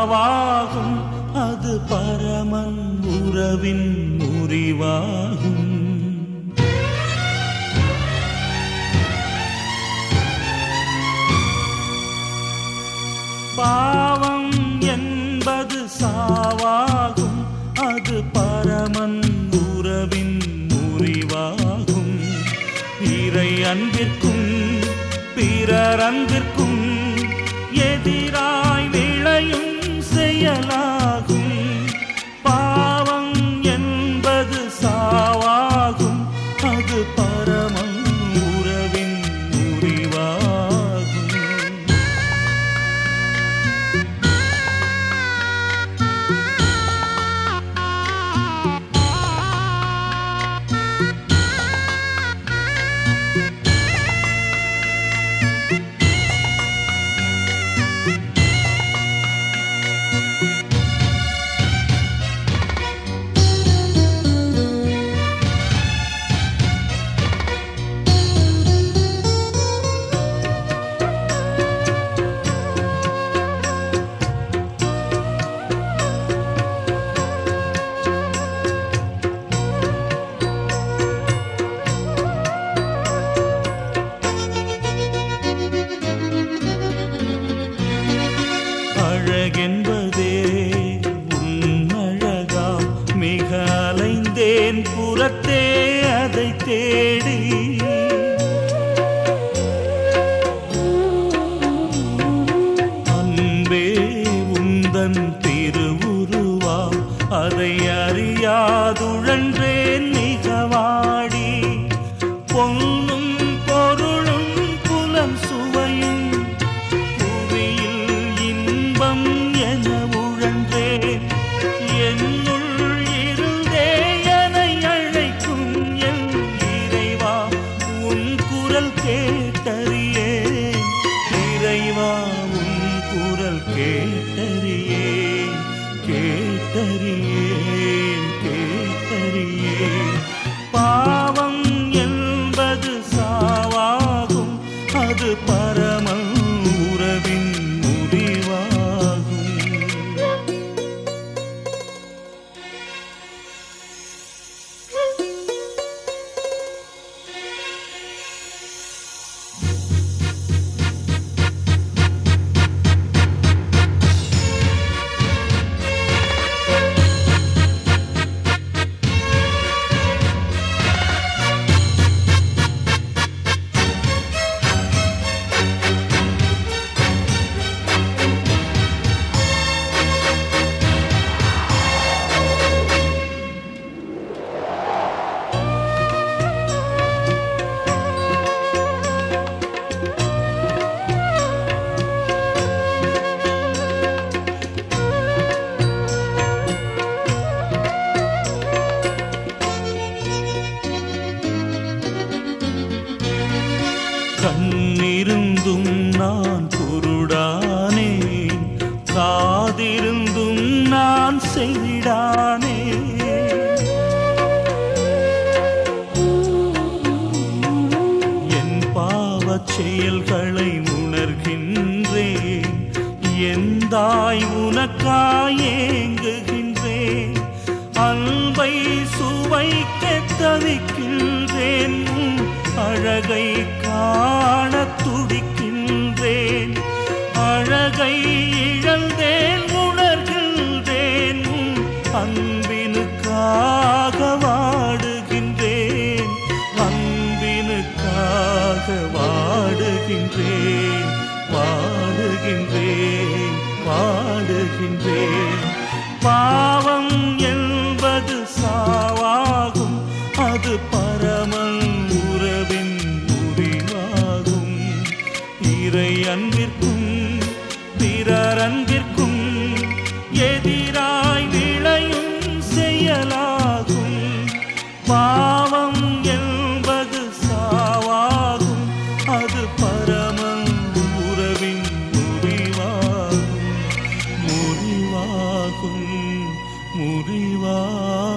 சாவாகும் அது பரமன் உறவின் முறிவாகும் பாவம் என்பது சாவாகும் அது பரமன் உறவின் முறிவாகும் இறை அன்பிற்கும் பிறர் அன்பிற்கும் எதிராய் விளையும் செயலாகும் பாவம் என்பது சாவாகும் அது பரமன் உறவின் முறிவாகும் அழகென்பதே உன்னழகாம் மிக அலைந்தேன் புறத்தே அதை தேடி அன்பே உந்தன் திருவுருவா அதை அறியாதுழன்றேன் மிகவாடி பொன்னும் பொருளும் புலம் சுவையும் புவியில் இன்பம் என உழன்றேன் என்னுள் இருந்தே என்னை அழைக்கும் என் இறைவா உன் குரல் கேட்டறியேன் இறைவா உன் குரல் கேட்டறியேன் கேட்டறியேன் கேட்டறியேன் பாவம் என்பது சாவாகும் அது பரமன் உறவின் முடிவாகும் கண்ணிருந்தும் நான் குருடானேன் காதிருந்தும் நான் செவிடானே என் பாவச் செயல்களை உணர்கின்றேன் எந்தாய் உனக்காய் ஏங்குகின்றேன் அன்பை சுவைக்க தவிக்கின்றேன் உன் அழகை காண துடிக்கின்றேன் அழகை இழந்தேன் உணர்கின்றேன் உன் அன்பினுக்காக வாடுகின்றேன் அன்பினுக்காக வாடுகின்றேன் வாடுகின்றேன் வாடுகின்றேன் பாவம் என்பது சாவாகும் அது பரமன் உறவின் முடிவாகும் இறை அன்பிற்கும் பிறர் அன்பிற்கும் எதிராய் விளையும் செயலாகும் பாவம் என்பது சாவாகும் அது பரமன் உறவின் முறிவாகும் முறிவாகும் முறிவாகும்